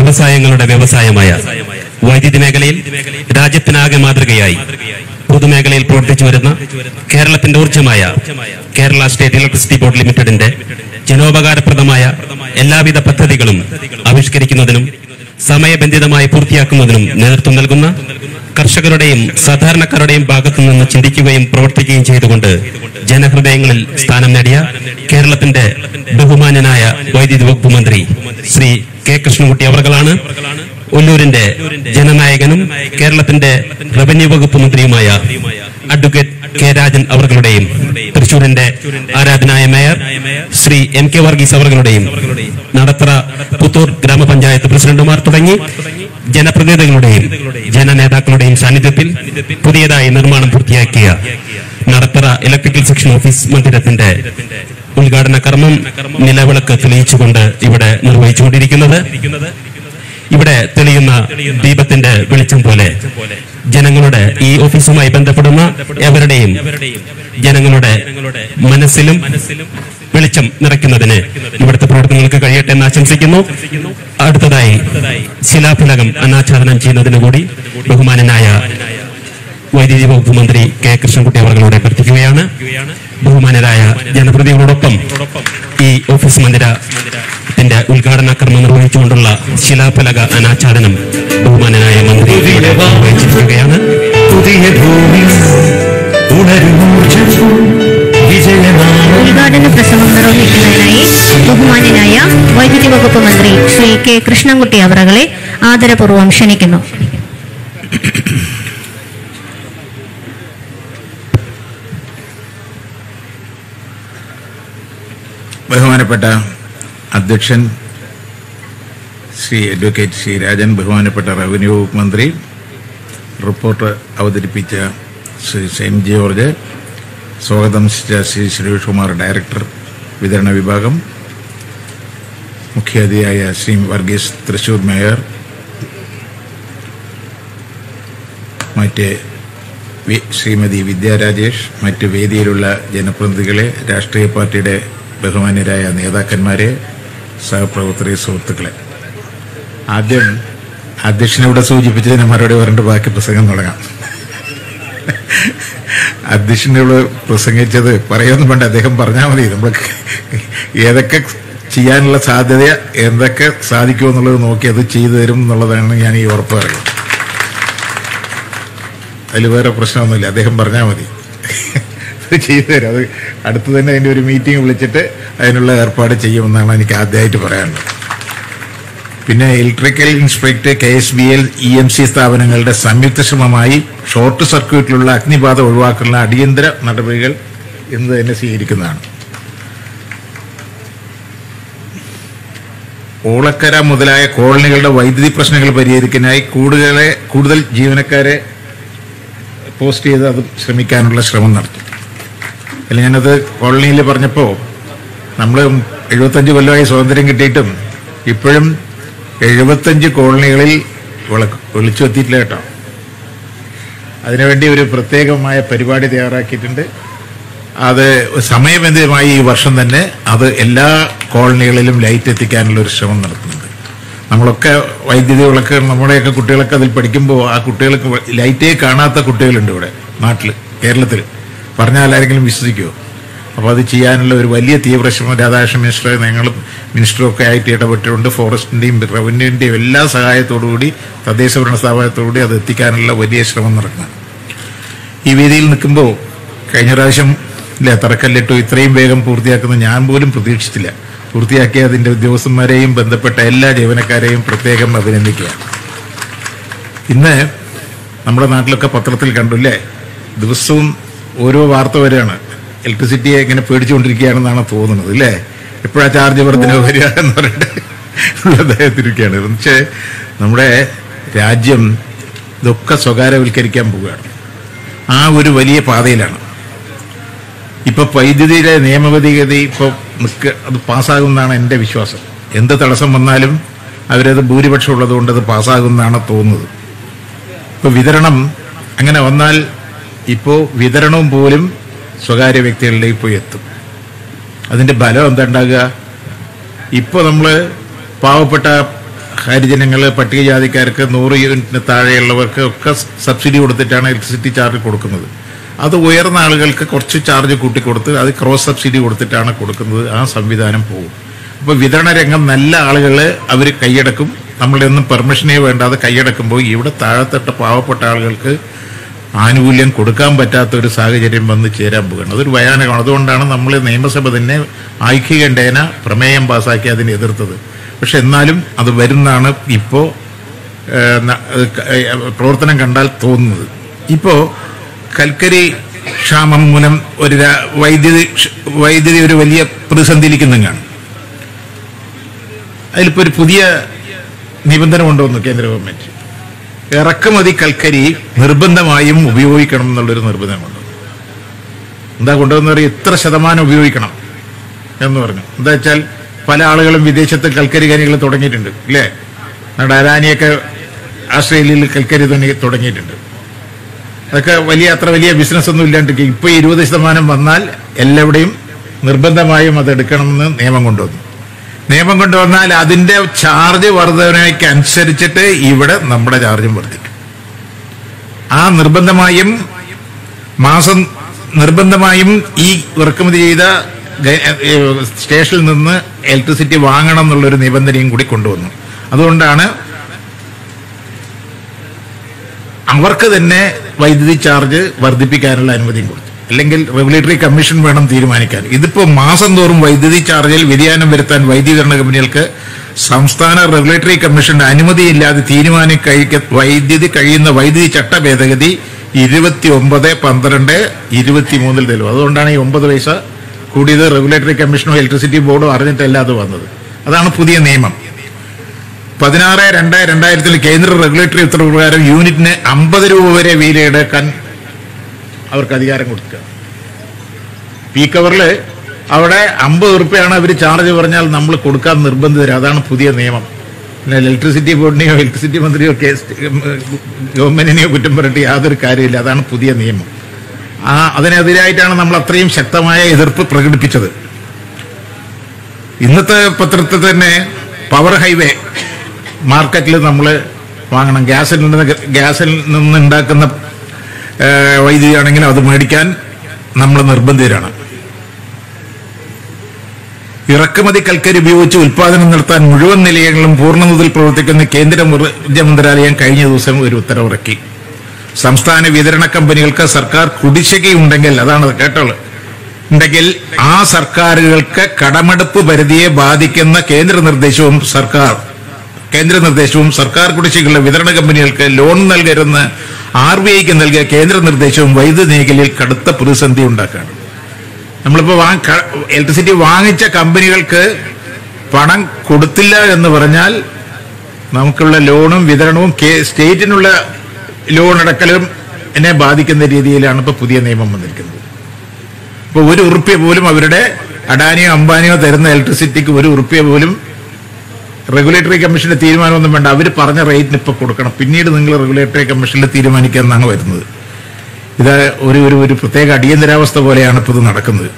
വ്യവസായങ്ങളുടെ വ്യവസായമായ വൈദ്യുതി മേഖലയിൽ രാജ്യത്തിനാകെ മാതൃകയായി പൊതുമേഖലയിൽ പ്രവർത്തിച്ചു വരുന്ന കേരളത്തിന്റെ ഊർജ്ജമായ കേരള സ്റ്റേറ്റ് ഇലക്ട്രിസിറ്റി ബോർഡ് ലിമിറ്റഡിന്റെ ജനോപകാരപ്രദമായ എല്ലാവിധ പദ്ധതികളും ആവിഷ്കരിക്കുന്നതിനും സമയബന്ധിതമായി പൂർത്തിയാക്കുന്നതിനും നേതൃത്വം നൽകുന്ന കർഷകരുടെയും സാധാരണക്കാരുടെയും ഭാഗത്തു നിന്ന് ചിന്തിക്കുകയും പ്രവർത്തിക്കുകയും ചെയ്തുകൊണ്ട് ജനഹൃദയങ്ങളിൽ സ്ഥാനം നേടിയ കേരളത്തിന്റെ ബഹുമാന്യനായ വൈദ്യുതി വകുപ്പ് മന്ത്രി ശ്രീ കെ കൃഷ്ണൻകുട്ടി അവർകളാണ് ഒല്ലൂരിന്റെ ജനനായകനും കേരളത്തിന്റെ റവന്യൂ വകുപ്പ് മന്ത്രിയുമായ അഡ്വക്കേറ്റ് കെ രാജൻ അവർകളുടെയും തൃശൂരിന്റെ ആരാധനായ mayor Shri M K Varghese അവർകളുടെയും നടത്തറ പുത്തൂർ ഗ്രാമപഞ്ചായത്ത് പ്രസിഡന്റുമാർ തുടങ്ങി ജനപ്രതിനിധികളുടെയും ജനനേതാക്കളുടെയും സാന്നിധ്യത്തിൽ പുതിയതായി നിർമ്മാണം പൂർത്തിയാക്കിയ നടത്തറ ഇലക്ട്രിക്കൽ സെക്ഷൻ ഓഫീസ് മന്ദിരത്തിന്റെ ഉദ്ഘാടന കർമ്മം നിലവിളക്ക് തെളിയിച്ചുകൊണ്ട് ഇവിടെ നിർവഹിച്ചുകൊണ്ടിരിക്കുന്നത് ഇവിടെ തെളിയുന്ന ദീപത്തിന്റെ വെളിച്ചം പോലെ ജനങ്ങളുടെ ഈ ഓഫീസുമായി ബന്ധപ്പെടുന്ന എവരുടെയും ജനങ്ങളുടെ മനസ്സിലും വെളിച്ചം നിറയ്ക്കുന്നതിന് ഇവിടുത്തെ പ്രവർത്തനങ്ങൾക്ക് കഴിയട്ടെ എന്ന് ആശംസിക്കുന്നു അടുത്തതായി ശിലാഫലകം അനാച്ഛാദനം ചെയ്യുന്നതിന് കൂടി ബഹുമാനനായ വൈദ്യുതി വകുപ്പ് മന്ത്രി കെ കൃഷ്ണൻകുട്ടി അവர்களോട് അഭ്യർത്ഥിക്കുകയാണ് ബഹുമാനരായ ജനപ്രതിനിധികളോടൊപ്പം ഈ ഓഫീസ് മന്ദിരത്തിന്റെ ഉദ്ഘാടന കർമ്മം നിർവഹിച്ചുകൊണ്ടുള്ള ശിലാഫലക അനാച്ഛാദനം ബഹുമാനനായ മന്ത്രി ഇവിടെ നിർവഹിച്ചിരിക്കുകയാണ് പുതിയ ഭൂമി ഉണരുമൂർജം വിജയനാമം ഉദ്ഘാടന പ്രസംഗം നിർവഹിക്കുന്നതിനായി ബഹുമാന്യനായ വൈദ്യുതി വകുപ്പ് മന്ത്രി ശ്രീ കെ കൃഷ്ണൻകുട്ടി അവറുകളെ ആദരപൂർവ്വം ക്ഷണിക്കുന്നു ബഹുമാനപ്പെട്ട അധ്യക്ഷൻ ശ്രീ അഡ്വക്കേറ്റ് ശ്രീ രാജൻ ബഹുമാനപ്പെട്ട റവന്യൂ വകുപ്പ് മന്ത്രി റിപ്പോർട്ട് അവതരിപ്പിച്ച ശ്രീ സെയിൻ ജോർജ് സ്വാഗതം ശ്രീ സുരേഷ് കുമാർ ഡയറക്ടർ വിതരണ വിഭാഗം മുഖ്യാതിഥിയായ ശ്രീ വർഗീസ് തൃശൂർ മേയർ മറ്റ് വി- ശ്രീമതി വിദ്യാ രാജേഷ് മറ്റ് വേദിയിലുള്ള ജനപ്രതിനിധികളെ രാഷ്ട്രീയ പാർട്ടിയുടെ ബഹുമാന്യരായ നേതാക്കന്മാരെ സഹപ്രവർത്തകരെ സുഹൃത്തുക്കളെ ആദ്യം അധ്യക്ഷനിവിടെ സൂചിപ്പിച്ചതിന് മറുപടി പറഞ്ഞിട്ട് ബാക്കി പ്രസംഗം തുടങ്ങാം അധ്യക്ഷനോട് പ്രസംഗിച്ചത് പറയുമെന്ന് വേണ്ട അദ്ദേഹം പറഞ്ഞാൽ മതി നമ്മൾ ഏതൊക്കെ ചെയ്യാനുള്ള സാധ്യത എന്തൊക്കെ സാധിക്കുമെന്നുള്ളത് നോക്കി അത് ചെയ്തു തരും എന്നുള്ളതാണ് ഞാൻ ഈ ഉറപ്പ് പറയുന്നത് അതിൽ വേറെ പ്രശ്നമൊന്നുമില്ല അദ്ദേഹം പറഞ്ഞാൽ മതി അത് ചെയ്തു തരും അത് അടുത്ത് തന്നെ അതിൻ്റെ ഒരു മീറ്റിംഗ് വിളിച്ചിട്ട് അതിനുള്ള ഏർപ്പാട് ചെയ്യുമെന്നാണ് എനിക്ക് ആദ്യമായിട്ട് പറയാനുള്ളത് പിന്നെ electrical inspector K S B L E M C സ്ഥാപനങ്ങളുടെ സംയുക്ത ശ്രമമായി ഷോർട്ട് സർക്യൂട്ടിലുള്ള അഗ്നിബാധ ഒഴിവാക്കാനുള്ള അടിയന്തര നടപടികൾ എന്ന് തന്നെ സ്വീകരിക്കുന്നതാണ് ഓളക്കര മുതലായ കോളനികളുടെ വൈദ്യുതി പ്രശ്നങ്ങൾ പരിഹരിക്കാനായി കൂടുതലെ കൂടുതൽ ജീവനക്കാരെ പോസ്റ്റ് ചെയ്ത് അത് ശ്രമിക്കാനുള്ള ശ്രമം നടത്തും അല്ല ഞാനത് കോളനിയിൽ പറഞ്ഞപ്പോൾ നമ്മൾ എഴുപത്തഞ്ച് കൊല്ലമായി സ്വാതന്ത്ര്യം കിട്ടിയിട്ടും ഇപ്പോഴും എഴുപത്തഞ്ച് കോളനികളിൽ വിളക്ക് വിളിച്ചു എത്തിയിട്ടില്ല കേട്ടോ അതിനുവേണ്ടി ഒരു പ്രത്യേകമായ പരിപാടി തയ്യാറാക്കിയിട്ടുണ്ട് അത് സമയബന്ധിതമായി ഈ വർഷം തന്നെ അത് എല്ലാ കോളനികളിലും ലൈറ്റ് എത്തിക്കാനുള്ള ഒരു ശ്രമം നടത്തുന്നുണ്ട് നമ്മളൊക്കെ വൈദ്യുതി വിളക്ക് നമ്മുടെയൊക്കെ കുട്ടികളൊക്കെ അതിൽ പഠിക്കുമ്പോൾ ആ കുട്ടികൾക്ക് ലൈറ്റേ കാണാത്ത കുട്ടികളുണ്ട് ഇവിടെ നാട്ടിൽ കേരളത്തിൽ പറഞ്ഞാൽ ആരെങ്കിലും വിശ്വസിക്കുമോ അപ്പോൾ അത് ചെയ്യാനുള്ള ഒരു വലിയ തീവ്ര ശ്രമം രാധാകൃഷ്ണൻ മിനിസ്റ്റർ ഞങ്ങളും മിനിസ്റ്ററും ഒക്കെ ആയിട്ട് ഇടപെട്ടുകൊണ്ട് ഫോറസ്റ്റിൻ്റെയും റവന്യൂവിൻ്റെയും എല്ലാ സഹായത്തോടുകൂടി തദ്ദേശ ഭരണ സ്ഥാപനത്തോടുകൂടി അത് എത്തിക്കാനുള്ള വലിയ ശ്രമം നടക്കണം ഈ വേദിയിൽ നിൽക്കുമ്പോൾ കഴിഞ്ഞ പ്രാവശ്യം ഇല്ല തറക്കല്ലിട്ടു ഇത്രയും വേഗം പൂർത്തിയാക്കുന്ന ഞാൻ പോലും പ്രതീക്ഷിച്ചില്ല പൂർത്തിയാക്കിയ അതിൻ്റെ ഉദ്യോഗസ്ഥന്മാരെയും ബന്ധപ്പെട്ട എല്ലാ ജീവനക്കാരെയും പ്രത്യേകം അഭിനന്ദിക്കുക ഇന്ന് നമ്മുടെ നാട്ടിലൊക്കെ പത്രത്തിൽ കണ്ടുല്ലേ ദിവസവും ഓരോ വാർത്ത വരികയാണ് ഇലക്ട്രിസിറ്റിയെ ഇങ്ങനെ പേടിച്ചുകൊണ്ടിരിക്കുകയാണെന്നാണ് തോന്നുന്നത് അല്ലേ എപ്പോഴാ ചാർജ് വർധന വരിക എന്ന് പറഞ്ഞിട്ട് അദ്ദേഹത്തിരിക്കുകയാണ് പക്ഷേ നമ്മുടെ രാജ്യം ഇതൊക്കെ സ്വകാര്യവൽക്കരിക്കാൻ പോവുകയാണ് ആ ഒരു വലിയ പാതയിലാണ് ഇപ്പൊ വൈദ്യുതിയുടെ നിയമഗതിഗതി ഇപ്പൊ നിൽക്ക അത് പാസ്സാകുമെന്നാണ് എൻ്റെ വിശ്വാസം എന്ത് തടസ്സം വന്നാലും അവരത് ഭൂരിപക്ഷം ഉള്ളതുകൊണ്ട് അത് പാസ്സാകുമെന്നാണ് തോന്നുന്നത് ഇപ്പൊ വിതരണം അങ്ങനെ വന്നാൽ ഇപ്പോൾ വിതരണവും പോലും സ്വകാര്യ വ്യക്തികളിലേക്ക് പോയി എത്തും അതിന്റെ ഫലം എന്താ ഉണ്ടാകുക ഇപ്പോൾ നമ്മൾ പാവപ്പെട്ട ഹരിജനങ്ങൾ പട്ടികജാതിക്കാർക്ക് നൂറ് യൂണിറ്റിന് താഴെയുള്ളവർക്ക് ഒക്കെ സബ്സിഡി കൊടുത്തിട്ടാണ് ഇലക്ട്രിസിറ്റി ചാർജ് കൊടുക്കുന്നത് അത് ഉയർന്ന ആളുകൾക്ക് കുറച്ച് ചാർജ് കൂട്ടിക്കൊടുത്ത് അത് ക്രോസ് സബ്സിഡി കൊടുത്തിട്ടാണ് കൊടുക്കുന്നത് ആ സംവിധാനം പോകും അപ്പോൾ വിതരണ രംഗം നല്ല ആളുകൾ അവർ കൈയടക്കും നമ്മളുടെ ഒന്നും പെർമിഷനേ വേണ്ടാതെ കൈയടക്കുമ്പോൾ ഇവിടെ താഴെത്തട്ട പാവപ്പെട്ട ആളുകൾക്ക് ആനുകൂല്യം കൊടുക്കാൻ പറ്റാത്ത ഒരു സാഹചര്യം വന്ന് ചേരാൻ പോകുകയാണ് അതൊരു ഭയാനകമാണ് അതുകൊണ്ടാണ് നമ്മൾ നിയമസഭ തന്നെ ഐക്യകണ്ഠേന പ്രമേയം പാസാക്കി അതിനെ എതിർത്തത് പക്ഷെ എന്നാലും അത് വരുന്നാണ് ഇപ്പോൾ പ്രവർത്തനം കണ്ടാൽ തോന്നുന്നത് ഇപ്പോൾ കൽക്കരി ക്ഷാമം മൂലം ഒരു രാ- വൈദ്യുതി ക്ഷ- വൈദ്യുതി ഒരു വലിയ പ്രതിസന്ധിയിലേക്ക് നീങ്ങാണ് അതിലിപ്പോൾ ഒരു പുതിയ നിബന്ധന കൊണ്ടുവന്നു കേന്ദ്ര ഗവൺമെന്റ് ഇറക്കുമതി കൽക്കരി നിർബന്ധമായും ഉപയോഗിക്കണം എന്നുള്ളൊരു നിർബന്ധം കൊണ്ടുവന്നു എന്താ കൊണ്ടുവന്ന പറയും ഇത്ര ശതമാനം ഉപയോഗിക്കണം എന്ന് പറഞ്ഞു എന്താ വെച്ചാൽ പല ആളുകളും വിദേശത്ത് കൽക്കരി ഖനികൾ തുടങ്ങിയിട്ടുണ്ട് ഇല്ലേ നമ്മുടെ അദാനിയൊക്കെ ആസ്ട്രേലിയയിൽ കൽക്കരി തന്നെ തുടങ്ങിയിട്ടുണ്ട് അതൊക്കെ വലിയ അത്ര വലിയ ബിസിനസ് ഒന്നും ഇല്ലാണ്ട് ഇപ്പൊ ഇരുപത് ശതമാനം വന്നാൽ എല്ലാവിടെയും നിർബന്ധമായും അത് എടുക്കണമെന്ന് നിയമം കൊണ്ടുവന്നു നിയമം കൊണ്ടുവന്നാൽ അതിന്റെ ചാർജ് വർധനയ്ക്ക് അനുസരിച്ചിട്ട് ഇവിടെ നമ്മുടെ ചാർജും വർദ്ധിക്കും ആ നിർബന്ധമായും മാസം നിർബന്ധമായും ഈ ഇറക്കുമതി ചെയ്ത ഗ- ഏ, സ്റ്റേഷനിൽ നിന്ന് ഇലക്ട്രിസിറ്റി വാങ്ങണം എന്നുള്ളൊരു നിബന്ധനയും കൂടി കൊണ്ടുവന്നു അതുകൊണ്ടാണ് അവർക്ക് തന്നെ വൈദ്യുതി ചാർജ് വർദ്ധിപ്പിക്കാനുള്ള അനുമതിയും കൊടുത്തു അല്ലെങ്കിൽ റെഗുലേറ്ററി കമ്മീഷൻ വേണം തീരുമാനിക്കാൻ ഇതിപ്പോ മാസം തോറും വൈദ്യുതി ചാർജിൽ വ്യതിയാനം വരുത്താൻ വൈദ്യുതി വിതരണ കമ്പനികൾക്ക് സംസ്ഥാന റെഗുലേറ്ററി കമ്മീഷന്റെ അനുമതിയില്ലാതെ തീരുമാനം കഴിക്ക വൈദ്യുതി കഴിയുന്ന വൈദ്യുതി ചട്ട ഭേദഗതി ഇരുപത്തി ഒമ്പത് പന്ത്രണ്ട് ഇരുപത്തി മൂന്നിൽ തരും അതുകൊണ്ടാണ് ഈ ഒമ്പത് പൈസ കൂടിയത് റെഗുലേറ്ററി കമ്മീഷനോ ഇലക്ട്രിസിറ്റി ബോർഡോ അറിഞ്ഞിട്ടല്ല അത് വന്നത് അതാണ് പുതിയ നിയമം പതിനാറ് രണ്ട് രണ്ടായിരത്തിൽ കേന്ദ്ര റെഗുലേറ്ററി ഉത്തരവ് പ്രകാരം യൂണിറ്റിന് അമ്പത് രൂപ വരെ വില ഈടാക്കാൻ അവർക്ക് അധികാരം കൊടുക്കുക പീക്ക് അവറിൽ അവിടെ അമ്പത് ഉറുപ്പ്യാണ് അവർ ചാർജ് പറഞ്ഞാൽ നമ്മൾ കൊടുക്കാൻ നിർബന്ധിതരും അതാണ് പുതിയ നിയമം പിന്നെ ഇലക്ട്രിസിറ്റി ബോർഡിനെയോ ഇലക്ട്രിസിറ്റി മന്ത്രിയോ കേസ് ഗവൺമെന്റിനെയോ കുറ്റം പറഞ്ഞിട്ട് യാതൊരു കാര്യമില്ല അതാണ് പുതിയ നിയമം ആ അതിനെതിരായിട്ടാണ് നമ്മൾ അത്രയും ശക്തമായ എതിർപ്പ് പ്രകടിപ്പിച്ചത് ഇന്നത്തെ പത്രത്തിൽ തന്നെ പവർ ഹൈവേ മാർക്കറ്റിൽ നമ്മൾ വാങ്ങണം ഗ്യാസിൽ നിന്ന് ഗ്യാസിൽ നിന്ന് ഉണ്ടാക്കുന്ന ഏഹ്, വൈദ്യുതി ആണെങ്കിലും അത് മേടിക്കാൻ നമ്മൾ നിർബന്ധിതരാണ് ഇറക്കുമതി കൽക്കരി ഉപയോഗിച്ച് ഉൽപാദനം നടത്താൻ മുഴുവൻ നിലയങ്ങളും പൂർണ്ണതയിൽ പ്രവർത്തിക്കുന്ന കേന്ദ്ര ഊർജ്ജ മന്ത്രാലയം കഴിഞ്ഞ ദിവസം ഒരു ഉത്തരവിറക്കി സംസ്ഥാന വിതരണ കമ്പനികൾക്ക് സർക്കാർ കുടിശ്ശികയുണ്ടെങ്കിൽ അതാണ് അത് കേട്ടോളൂ ഉണ്ടെങ്കിൽ ആ സർക്കാരുകൾക്ക് കടമെടുപ്പ് പരിധിയെ ബാധിക്കുന്ന കേന്ദ്ര നിർദ്ദേശവും സർക്കാർ കേന്ദ്ര നിർദ്ദേശവും സർക്കാർ കുടിശ്ശികയുള്ള വിതരണ കമ്പനികൾക്ക് ലോൺ നൽകരുതെന്ന് ആർ ബി ഐക്ക് നൽകിയ കേന്ദ്ര നിർദ്ദേശവും വൈദ്യുതി മേഖലയിൽ കടുത്ത പ്രതിസന്ധി ഉണ്ടാക്കുകയാണ് നമ്മളിപ്പോ ഇലക്ട്രിസിറ്റി വാങ്ങിച്ച കമ്പനികൾക്ക് പണം കൊടുത്തില്ല എന്ന് പറഞ്ഞാൽ നമുക്കുള്ള ലോണും വിതരണവും കേ- സ്റ്റേറ്റിനുള്ള ലോൺ അടക്കലും എന്നെ ബാധിക്കുന്ന രീതിയിലാണ് ഇപ്പൊ പുതിയ നിയമം വന്നിരിക്കുന്നത് ഇപ്പൊ ഒരു ഉറുപ്പ്യ പോലും അവരുടെ അഡാനിയോ അംബാനിയോ തരുന്ന ഇലക്ട്രിസിറ്റിക്ക് ഒരു ഉറുപ്പ്യ പോലും റെഗുലേറ്ററി കമ്മീഷന്റെ തീരുമാനമൊന്നും വേണ്ട അവർ പറഞ്ഞ റേറ്റിന് ഇപ്പൊ കൊടുക്കണം പിന്നീട് നിങ്ങൾ റെഗുലേറ്ററി കമ്മീഷനിൽ തീരുമാനിക്കാമെന്നാണ് വരുന്നത് ഇത് ഒരു ഒരു ഒരു പ്രത്യേക അടിയന്തരാവസ്ഥ പോലെയാണ് ഇപ്പോൾ ഇത് നടക്കുന്നത്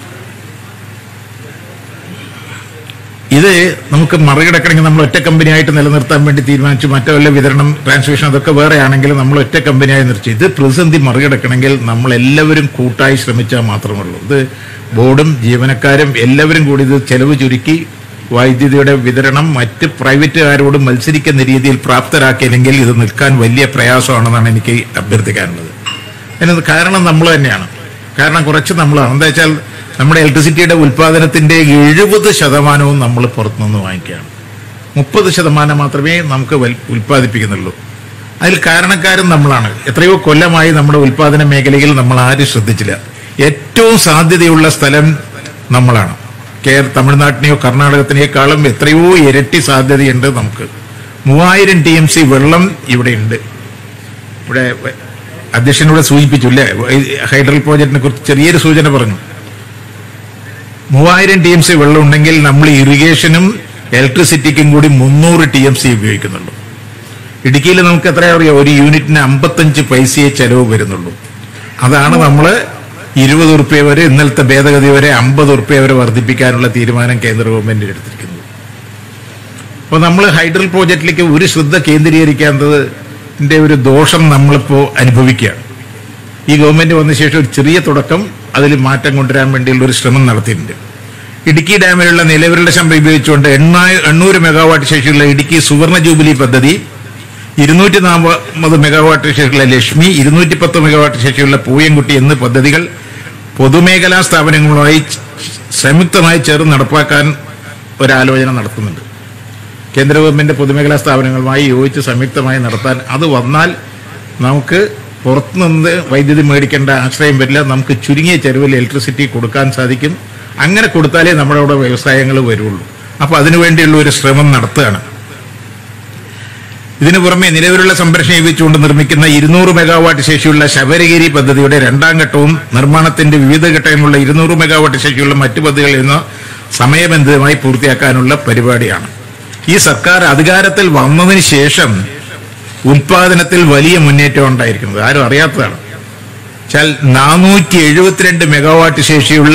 ഇത് നമുക്ക് മറികടക്കണമെങ്കിൽ നമ്മൾ ഒറ്റ കമ്പനിയായിട്ട് നിലനിർത്താൻ വേണ്ടി തീരുമാനിച്ചു മറ്റു വല്ല വിതരണം ട്രാൻസ്മിഷൻ അതൊക്കെ വേറെ ആണെങ്കിലും നമ്മൾ ഒറ്റ കമ്പനിയായി നിർത്തി ഇത് പ്രതിസന്ധി മറികടക്കണമെങ്കിൽ നമ്മൾ എല്ലാവരും കൂട്ടായി ശ്രമിച്ചാൽ മാത്രമേ ഉള്ളൂ ഇത് ബോർഡും ജീവനക്കാരും എല്ലാവരും കൂടി ഇത് ചെലവ് ചുരുക്കി വൈദ്യുതിയുടെ വിതരണം മറ്റ് പ്രൈവറ്റുകാരോട് മത്സരിക്കുന്ന രീതിയിൽ പ്രാപ്തരാക്കിയില്ലെങ്കിൽ ഇത് നിൽക്കാൻ വലിയ പ്രയാസമാണെന്നാണ് എനിക്ക് അഭ്യർത്ഥിക്കാനുള്ളത് അതിന് കാരണം നമ്മൾ തന്നെയാണ് കാരണം കുറച്ച് നമ്മളാണ് എന്താ വെച്ചാൽ നമ്മുടെ ഇലക്ട്രിസിറ്റിയുടെ ഉൽപാദനത്തിന്റെ എഴുപത് ശതമാനവും നമ്മൾ പുറത്തുനിന്ന് വാങ്ങിക്കുകയാണ് മുപ്പത് ശതമാനം മാത്രമേ നമുക്ക് വൽ- ഉൽപ്പാദിപ്പിക്കുന്നുള്ളൂ അതിൽ കാരണക്കാരും നമ്മളാണ് എത്രയോ കൊല്ലമായി നമ്മുടെ ഉൽപാദന മേഖലയിൽ നമ്മൾ ആരും ശ്രദ്ധിച്ചില്ല ഏറ്റവും സാധ്യതയുള്ള സ്ഥലം നമ്മളാണ് കേരള തമിഴ്നാട്ടിനെയോ കർണാടകത്തിനേക്കാളും എത്രയോ ഇരട്ടി സാധ്യതയുണ്ട് നമുക്ക് മൂവായിരം ടി എം സി വെള്ളം ഇവിടെയുണ്ട് ഇവിടെ വ- അധ്യക്ഷനോട് സൂചിപ്പിച്ചു അല്ലേ ഹൈഡ്രൽ പ്രോജക്റ്റിനെ കുറിച്ച് ചെറിയൊരു സൂചന പറഞ്ഞു മൂവായിരം ടി എം സി വെള്ളം ഉണ്ടെങ്കിൽ നമ്മൾ ഇറിഗേഷനും ഇലക്ട്രിസിറ്റിക്കും കൂടി മുന്നൂറ് ടി എം സി ഉപയോഗിക്കുന്നുള്ളൂ ഇടുക്കിയിൽ നമുക്ക് എത്രയാ അറിയാം ഒരു യൂണിറ്റിന് അമ്പത്തഞ്ച് പൈസയെ ചെലവ് വരുന്നുള്ളൂ അതാണ് നമ്മൾ ഇരുപത് ഉറുപ്പ്യ വരെ ഇന്നലത്തെ ഭേദഗതി വരെ അമ്പത് ഉറുപ്പ്യ വരെ വർദ്ധിപ്പിക്കാനുള്ള തീരുമാനം കേന്ദ്ര ഗവൺമെന്റ് എടുത്തിരിക്കുന്നത് അപ്പോൾ നമ്മൾ ഹൈഡ്രൽ പ്രോജക്റ്റിലേക്ക് ഒരു ശ്രദ്ധ കേന്ദ്രീകരിക്കാത്തതിൻ്റെ ഒരു ദോഷം നമ്മളിപ്പോൾ അനുഭവിക്കുകയാണ് ഈ ഗവൺമെന്റ് വന്ന ശേഷം ഒരു ചെറിയ തുടക്കം അതിൽ മാറ്റം കൊണ്ടുവരാൻ വേണ്ടിയുള്ള ഒരു ശ്രമം നടത്തിയിട്ടുണ്ട് ഇടുക്കി ഡാമിലുള്ള നിലവിലുള്ള ശമ്പളം ഉപയോഗിച്ചുകൊണ്ട് എണ്ണായി- എണ്ണൂറ് മെഗാവാട്ട് ശേഷിയുള്ള ഇടുക്കി സുവർണ ജൂബിലി പദ്ധതി ഇരുന്നൂറ്റി നാൽപ്പത് മെഗാവാട്ട് ശേഷിയുള്ള ലക്ഷ്മി ഇരുന്നൂറ്റി പത്ത് മെഗാവാട്ട് ശേഷിയുള്ള പൂയംകുട്ടി എന്നീ പദ്ധതികൾ പൊതുമേഖലാ സ്ഥാപനങ്ങളുമായി ച- സംയുക്തമായി ചേർന്ന് നടപ്പാക്കാൻ ഒരാലോചന നടത്തുന്നുണ്ട് കേന്ദ്ര ഗവൺമെന്റ് പൊതുമേഖലാ സ്ഥാപനങ്ങളുമായി യോജിച്ച് സംയുക്തമായി നടത്താൻ അത് വന്നാൽ നമുക്ക് പുറത്തുനിന്ന് വൈദ്യുതി മേടിക്കേണ്ട ആശ്രയം വരില്ല നമുക്ക് ചുരുങ്ങിയ ചെലവിൽ ഇലക്ട്രിസിറ്റി കൊടുക്കാൻ സാധിക്കും അങ്ങനെ കൊടുത്താലേ നമ്മുടെ അവിടെ വ്യവസായങ്ങൾ വരുള്ളൂ അപ്പോൾ അതിനുവേണ്ടിയുള്ള ഒരു ശ്രമം നടത്തുകയാണ് ഇതിനു പുറമെ നിലവിലുള്ള സംരക്ഷണം ഉപയോഗിച്ചുകൊണ്ട് നിർമ്മിക്കുന്ന ഇരുന്നൂറ് മെഗാവാട്ട് ശേഷിയുള്ള ശബരഗിരി പദ്ധതിയുടെ രണ്ടാം ഘട്ടവും നിർമ്മാണത്തിന്റെ വിവിധ ഘട്ടങ്ങളുള്ള ഇരുന്നൂറ് മെഗാവാട്ട് ശേഷിയുള്ള മറ്റു പദ്ധതികളിൽ നിന്ന് സമയബന്ധിതമായി പൂർത്തിയാക്കാനുള്ള പരിപാടിയാണ് ഈ സർക്കാർ അധികാരത്തിൽ വന്നതിന് ശേഷം ഉൽപാദനത്തിൽ വലിയ മുന്നേറ്റം ഉണ്ടായിരിക്കുന്നത് ആരും അറിയാത്തതാണ് വെച്ചാൽ നാനൂറ്റി എഴുപത്തിരണ്ട് മെഗാവാട്ട് ശേഷിയുള്ള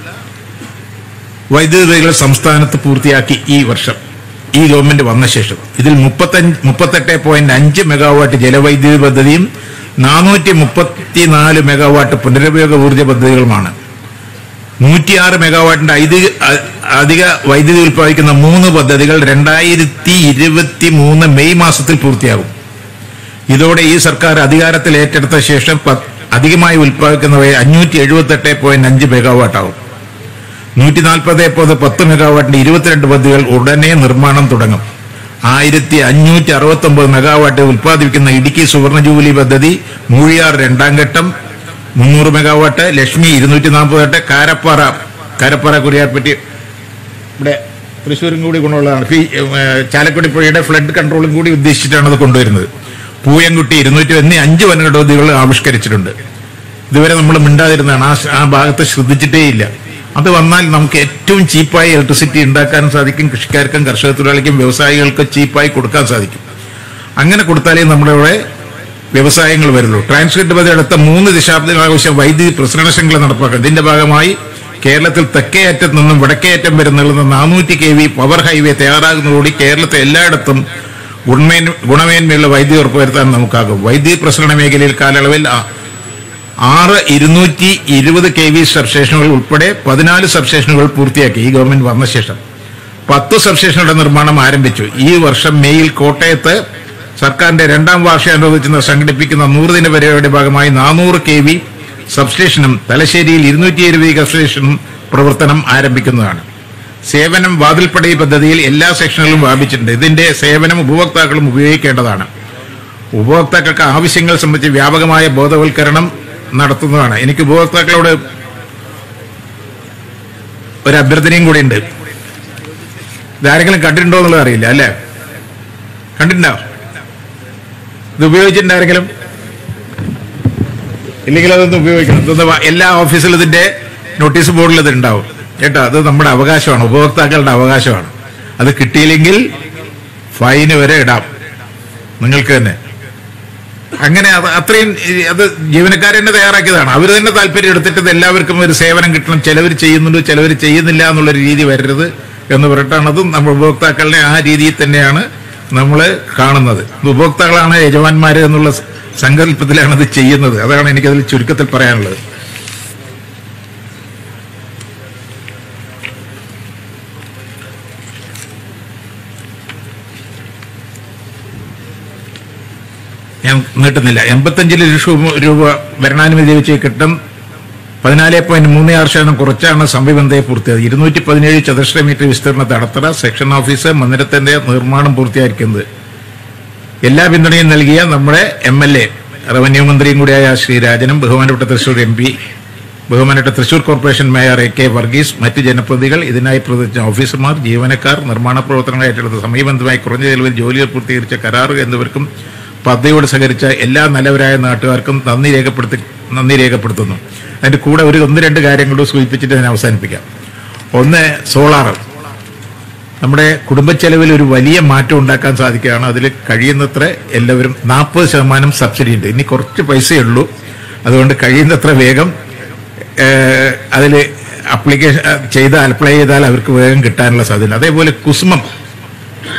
വൈദ്യുതികൾ സംസ്ഥാനത്ത് പൂർത്തിയാക്കി ഈ വർഷം ഈ ഗവൺമെന്റ് വന്ന ശേഷം ഇതിൽ മുപ്പത്തഞ്ച് മുപ്പത്തെട്ട് പോയിന്റ് അഞ്ച് മെഗാവാട്ട് ജലവൈദ്യുതി പദ്ധതിയും നാനൂറ്റി മുപ്പത്തിനാല് മെഗാവാട്ട് പുനരുപയോഗ ഊർജ്ജ പദ്ധതികളുമാണ് നൂറ്റിയാറ് മെഗാവാട്ടിന്റെ അധിക അ- അധിക വൈദ്യുതി ഉൽപ്പാദിക്കുന്ന മൂന്ന് പദ്ധതികൾ രണ്ടായിരത്തി ഇരുപത്തി മൂന്ന് മെയ് മാസത്തിൽ പൂർത്തിയാകും ഇതോടെ ഈ സർക്കാർ അധികാരത്തിൽ ഏറ്റെടുത്ത ശേഷം പ- അധികമായി ഉൽപ്പാദിക്കുന്നവയെ അഞ്ഞൂറ്റി എഴുപത്തെട്ട് പോയിന്റ് അഞ്ച് മെഗാവാട്ടാവും നൂറ്റി നാൽപ്പത് പോത് പത്ത് മെഗാവാട്ടിന്റെ ഇരുപത്തിരണ്ട് പദ്ധതികൾ ഉടനെ നിർമ്മാണം തുടങ്ങും ആയിരത്തി അഞ്ഞൂറ്റി അറുപത്തി ഒമ്പത് മെഗാവാട്ട് ഉൽപ്പാദിപ്പിക്കുന്ന ഇടുക്കി സുവർണ ജൂബിലി പദ്ധതി മൂഴിയാർ രണ്ടാം ഘട്ടം മുന്നൂറ് മെഗാവാട്ട് ലക്ഷ്മി ഇരുന്നൂറ്റി നാൽപ്പത്തെട്ട് കാരപ്പാറ കാരപ്പാറ കുരിയാർപറ്റി ഇവിടെ തൃശ്ശൂരും കൂടി ഗുണമുള്ളതാണ് ഫീ ഏഹ്, ചാലക്കുടി പുഴയുടെ ഫ്ലഡ് കൺട്രോളും കൂടി ഉദ്ദേശിച്ചിട്ടാണ് അത് കൊണ്ടുവരുന്നത് പൂയംകുട്ടി ഇരുന്നൂറ്റി എന്നീ അഞ്ച് വൻകിട പദ്ധതികൾ ആവിഷ്കരിച്ചിട്ടുണ്ട് ഇതുവരെ നമ്മൾ മിണ്ടാതിരുന്നതാണ് ആ ആ ഭാഗത്ത് ശ്രദ്ധിച്ചിട്ടേ ഇല്ല അത് വന്നാൽ നമുക്ക് ഏറ്റവും ചീപ്പായി ഇലക്ട്രിസിറ്റി ഉണ്ടാക്കാനും സാധിക്കും കൃഷിക്കാർക്കും കർഷക തൊഴിലാളിക്കും വ്യവസായികൾക്ക് ചീപ്പായി കൊടുക്കാൻ സാധിക്കും അങ്ങനെ കൊടുത്താലേ നമ്മുടെ ഇവിടെ വ്യവസായങ്ങൾ വരുള്ളൂ ട്രാൻസ്ക്രിപ്റ്റ് പദ്ധതി അടുത്ത മൂന്ന് ദശാബ്ദങ്ങൾ ആവശ്യം വൈദ്യുതി പ്രസരണ ശൃംഖല നടപ്പാക്കും ഇതിന്റെ ഭാഗമായി കേരളത്തിൽ തെക്കേ അറ്റത്ത് നിന്നും വടക്കേ അറ്റം വരെ നീളുന്ന നാനൂറ്റി കെ വി പവർ ഹൈവേ തയ്യാറാകുന്നതോടെ കേരളത്തെ എല്ലായിടത്തും ഗുണമേൻ ഗുണമേന്മയുള്ള വൈദ്യുതി ഉറപ്പുവരുത്താൻ നമുക്കാകും വൈദ്യുതി പ്രസരണ മേഖലയിൽ കാലയളവിൽ ആ- ആറ് ഇരുന്നൂറ്റി ഇരുപത് കെ വി സബ്സ്റ്റേഷനുകൾ ഉൾപ്പെടെ പതിനാല് സബ്സ്റ്റേഷനുകൾ പൂർത്തിയാക്കി ഈ ഗവൺമെന്റ് വന്ന ശേഷം പത്ത് സബ്സ്റ്റേഷനുകളുടെ നിർമ്മാണം ആരംഭിച്ചു ഈ വർഷം മെയ്യിൽ കോട്ടയത്ത് സർക്കാരിന്റെ രണ്ടാം വാർഷികാനുവദിച്ച് സംഘടിപ്പിക്കുന്ന നൂറുദിന പരിപാടിയുടെ ഭാഗമായി നാനൂറ് കെ വി സബ്സ്റ്റേഷനും തലശ്ശേരിയിൽ ഇരുന്നൂറ്റി ഇരുപത് സബ്സ്റ്റേഷനും പ്രവർത്തനം ആരംഭിക്കുന്നതാണ് സേവനം വാതിൽപ്പടി പദ്ധതിയിൽ എല്ലാ സെക്ഷനുകളും വ്യാപിച്ചിട്ടുണ്ട് ഇതിന്റെ സേവനം ഉപഭോക്താക്കളും ഉപയോഗിക്കേണ്ടതാണ് ഉപഭോക്താക്കൾക്ക് ആവശ്യങ്ങൾ സംബന്ധിച്ച് വ്യാപകമായ ബോധവൽക്കരണം നടത്തുന്നതാണ് എനിക്ക് ഉപഭോക്താക്കളോട് ഒരു അഭ്യർത്ഥനയും കൂടി ഉണ്ട് ഇതാരെങ്കിലും കണ്ടിട്ടുണ്ടോ എന്നുള്ളത് അറിയില്ല അല്ലേ കണ്ടിട്ടുണ്ടോ ഇത് ഉപയോഗിച്ചിട്ടുണ്ട് ആരെങ്കിലും ഇല്ലെങ്കിൽ അതൊന്ന് ഉപയോഗിക്കണം ഇതൊന്ന് വാ- എല്ലാ ഓഫീസിലും ഇതിന്റെ നോട്ടീസ് ബോർഡിൽ ഇത് ഉണ്ടാവും കേട്ടോ അത് നമ്മുടെ അവകാശമാണ് ഉപഭോക്താക്കളുടെ അവകാശമാണ് അത് കിട്ടിയില്ലെങ്കിൽ ഫൈന് വരെ ഇടാം നിങ്ങൾക്ക് തന്നെ അങ്ങനെ അത് അത്രയും ഈ, അത് ജീവനക്കാർ തന്നെ തയ്യാറാക്കിയതാണ് അവർ തന്നെ താല്പര്യം എടുത്തിട്ട് ഇത് എല്ലാവർക്കും ഒരു സേവനം കിട്ടണം ചിലവർ ചെയ്യുന്നുണ്ട് ചിലവർ ചെയ്യുന്നില്ല എന്നുള്ള രീതി വരരുത് എന്ന് പറഞ്ഞിട്ടാണ് അതും നമ്മൾ ഉപഭോക്താക്കളുടെ ആ രീതിയിൽ തന്നെയാണ് നമ്മൾ കാണുന്നത് ഉപഭോക്താക്കളാണ് യജമാന്മാര് എന്നുള്ള സ- സങ്കല്പത്തിലാണ് ഇത് ചെയ്യുന്നത് അതാണ് എനിക്കതിൽ ചുരുക്കത്തിൽ പറയാനുള്ളത് ഞാൻ നീട്ടുന്നില്ല എൺപത്തഞ്ച് ലക്ഷം രൂപ ഭരണാനുമതി വെച്ച് കിട്ടും പതിനാല് പോയിന്റ് മൂന്ന് ആറ് ശതമാനം കുറച്ചാണ് സംവിബന്ധയെ പൂർത്തിയായത് ഇരുന്നൂറ്റി പതിനേഴ് ചതുരശ്ര മീറ്റർ വിസ്തീർണ തടത്തറ സെക്ഷൻ ഓഫീസ് മന്ദിരത്തിന്റെ നിർമ്മാണം പൂർത്തിയായിരിക്കുന്നത് എല്ലാ പിന്തുണയും നൽകിയ നമ്മുടെ എം എൽ എ റവന്യൂ മന്ത്രിയും കൂടിയായ ശ്രീ രാജനും ബഹുമാനപ്പെട്ട തൃശൂർ എം പി ബഹുമാനപ്പെട്ട Thrissur corporation mayor A K Varghese മറ്റ് ജനപ്രതിനിധികൾ ഇതിനായി പ്രവർത്തിച്ച ഓഫീസർമാർ ജീവനക്കാർ നിർമ്മാണ പ്രവർത്തനങ്ങൾ ഏറ്റെടുത്ത സമയബന്ധമായി കുറഞ്ഞ ചെലവിൽ ജോലികൾ പൂർത്തീകരിച്ച കരാർ എന്നിവർക്കും പദ്ധതിയോട് സഹകരിച്ച എല്ലാ നല്ലവരായ നാട്ടുകാർക്കും നന്ദി രേഖപ്പെടുത്തി നന്ദി രേഖപ്പെടുത്തുന്നു അതിന്റെ കൂടെ ഒരു ഒന്ന് രണ്ട് കാര്യങ്ങളോട് സൂചിപ്പിച്ചിട്ട് ഞാൻ അവസാനിപ്പിക്കാം ഒന്ന് സോളാർ നമ്മുടെ കുടുംബച്ചെലവിൽ ഒരു വലിയ മാറ്റം ഉണ്ടാക്കാൻ സാധിക്കുകയാണ് അതിൽ കഴിയുന്നത്ര എല്ലാവരും നാൽപ്പത് ശതമാനം സബ്സിഡി ഉണ്ട് ഇനി കുറച്ച് പൈസയേ ഉള്ളൂ അതുകൊണ്ട് കഴിയുന്നത്ര വേഗം അതിൽ അപ്ലിക്കേഷൻ ചെയ്ത് അപ്ലൈ ചെയ്താൽ അവർക്ക് വേഗം കിട്ടാനുള്ള സാധ്യത അതേപോലെ കുസുമം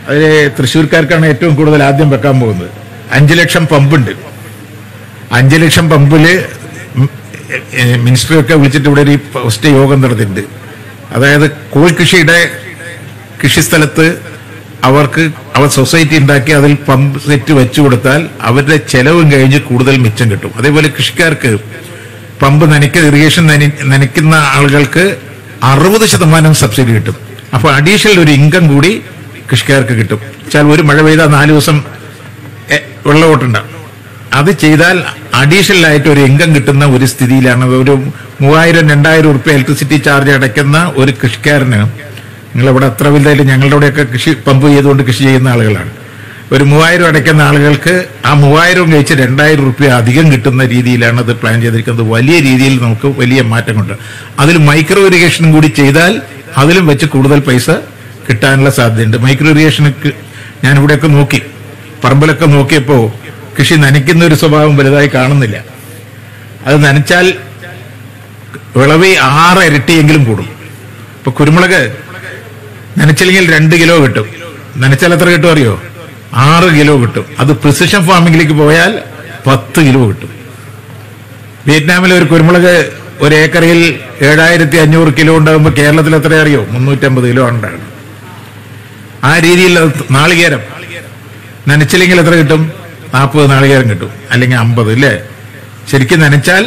അതിൽ തൃശ്ശൂർക്കാർക്കാണ് ഏറ്റവും കൂടുതൽ ആദ്യം വെക്കാൻ പോകുന്നത് അഞ്ച് ലക്ഷം പമ്പുണ്ട് അഞ്ച് ലക്ഷം പമ്പില് മിനിസ്റ്ററൊക്കെ വിളിച്ചിട്ട് ഇവിടെ ഒരു ഫസ്റ്റ് യോഗം നടത്തിയിട്ടുണ്ട് അതായത് കോൾ കൃഷിയുടെ കൃഷിസ്ഥലത്ത് അവർക്ക് അവർ സൊസൈറ്റി ഉണ്ടാക്കി അതിൽ പമ്പ് സെറ്റ് വെച്ചു കൊടുത്താൽ അവരുടെ ചെലവും കഴിഞ്ഞ് കൂടുതൽ മിച്ചം കിട്ടും അതേപോലെ കൃഷിക്കാർക്ക് പമ്പ് നനയ്ക്ക ഇറിഗേഷൻ നനി- നനയ്ക്കുന്ന ആളുകൾക്ക് അറുപത് ശതമാനം സബ്സിഡി കിട്ടും അപ്പോൾ അഡീഷണൽ ഒരു ഇൻകം കൂടി കൃഷിക്കാർക്ക് കിട്ടും വെച്ചാൽ ഒരു മഴ പെയ്താൽ നാല് ദിവസം എ- വെള്ളവോട്ടുണ്ടാവും അത് ചെയ്താൽ അഡീഷണൽ ആയിട്ട് ഒരു ഇൻകം കിട്ടുന്ന ഒരു സ്ഥിതിയിലാണ് ഒരു മൂവായിരം രണ്ടായിരം ഉറുപ്പ്യ ഇലക്ട്രിസിറ്റി ചാർജ് അടയ്ക്കുന്ന ഒരു കൃഷിക്കാരന് നിങ്ങളിവിടെ അത്ര വലുതായിട്ട് ഞങ്ങളുടെ അവിടെയൊക്കെ കൃഷി പമ്പ് ചെയ്തുകൊണ്ട് കൃഷി ചെയ്യുന്ന ആളുകളാണ് ഒരു മൂവായിരം അടയ്ക്കുന്ന ആളുകൾക്ക് ആ മൂവായിരം കഴിച്ച് രണ്ടായിരം റുപ്യ അധികം കിട്ടുന്ന രീതിയിലാണ് അത് പ്ലാൻ ചെയ്തിരിക്കുന്നത് വലിയ രീതിയിൽ നമുക്ക് വലിയ മാറ്റം കൊണ്ട് അതിൽ മൈക്രോ ഇറിഗേഷനും കൂടി ചെയ്താൽ അതിലും വെച്ച് കൂടുതൽ പൈസ കിട്ടാനുള്ള സാധ്യതയുണ്ട് മൈക്രോ ഇറിഗേഷനൊക്കെ ഞാൻ ഇവിടെയൊക്കെ നോക്കി പറമ്പിലൊക്കെ നോക്കിയപ്പോൾ കൃഷി നനയ്ക്കുന്ന ഒരു സ്വഭാവം വലുതായി കാണുന്നില്ല അത് നനച്ചാൽ വിളവ് ആറ് ഇരട്ടിയെങ്കിലും കൂടും ഇപ്പൊ കുരുമുളക് നനച്ചില്ലെങ്കിൽ രണ്ട് കിലോ കിട്ടും നനച്ചാൽ എത്ര കിട്ടും അറിയോ ആറ് കിലോ കിട്ടും അത് പ്രിസിഷൻ ഫാമിംഗിലേക്ക് പോയാൽ പത്ത് കിലോ കിട്ടും വിയറ്റ്നാമിലെ ഒരു കുരുമുളക് ഒരു ഏക്കറിൽ ഏഴായിരത്തി അഞ്ഞൂറ് കിലോ ഉണ്ടാകുമ്പോൾ കേരളത്തിൽ എത്ര അറിയോ മുന്നൂറ്റമ്പത് കിലോ ഉണ്ടാകും ആ രീതിയിൽ അത് നാളികേരം നനച്ചില്ലെങ്കിൽ എത്ര കിട്ടും നാൽപ്പത് നാളികേരം കിട്ടും അല്ലെങ്കിൽ അമ്പത് അല്ലേ ശരിക്കും നനച്ചാൽ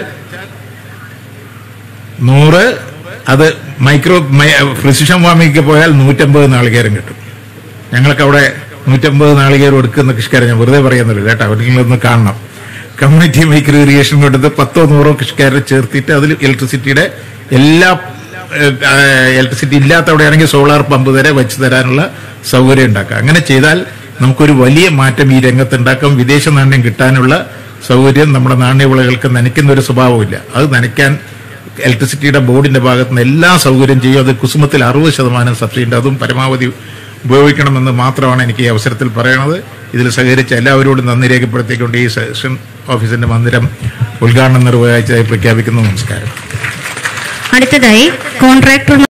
നൂറ് അത് മൈക്രോ പ്രിസിഷൻ ഫാമിംഗ് പോയാൽ നൂറ്റമ്പത് നാളികേരം കിട്ടും ഞങ്ങൾക്ക് അവിടെ നൂറ്റമ്പത് നാളികേരം എടുക്കുന്ന കൃഷിക്കാരെ ഞാൻ വെറുതെ പറയുന്നില്ല കേട്ടോ അവരിലൊന്ന് കാണണം കമ്മ്യൂണിറ്റി മൈക്രോ ഇറിഗേഷൻ കൊടുത്ത് പത്തോ നൂറോ കൃഷിക്കാരെ ചേർത്തിട്ട് അതിൽ ഇലക്ട്രിസിറ്റിയുടെ എല്ലാ ഇലക്ട്രിസിറ്റി ഇല്ലാത്തവിടെയാണെങ്കിൽ സോളാർ പമ്പ് വരെ വെച്ച് തരാനുള്ള സൗകര്യം ഉണ്ടാക്കാം അങ്ങനെ ചെയ്താൽ നമുക്കൊരു വലിയ മാറ്റം ഈ രംഗത്ത് ഉണ്ടാക്കാം വിദേശ നാണ്യം കിട്ടാനുള്ള സൗകര്യം നമ്മുടെ നാണ്യവിളകൾക്ക് നനയ്ക്കുന്ന ഒരു സ്വഭാവമില്ല അത് നനയ്ക്കാൻ ഇലക്ട്രിസിറ്റിയുടെ ബോർഡിന്റെ ഭാഗത്ത് നിന്ന് എല്ലാ സൗകര്യം ചെയ്യും അത് കുസുമത്തിൽ അറുപത് ശതമാനം സബ്സിഡി ഉണ്ട് അതും പരമാവധി ഉപയോഗിക്കണമെന്ന് മാത്രമാണ് എനിക്ക് ഈ അവസരത്തിൽ പറയണത് ഇതിൽ സഹകരിച്ച എല്ലാവരോടും നന്ദി രേഖപ്പെടുത്തിക്കൊണ്ട് ഈ സെഷൻ ഓഫീസിന്റെ മന്ദിരം ഉദ്ഘാടനം നിർവഹിച്ചതായി പ്രഖ്യാപിക്കുന്നു നമസ്കാരം അടുത്തതായി കോൺട്രാക്ടർ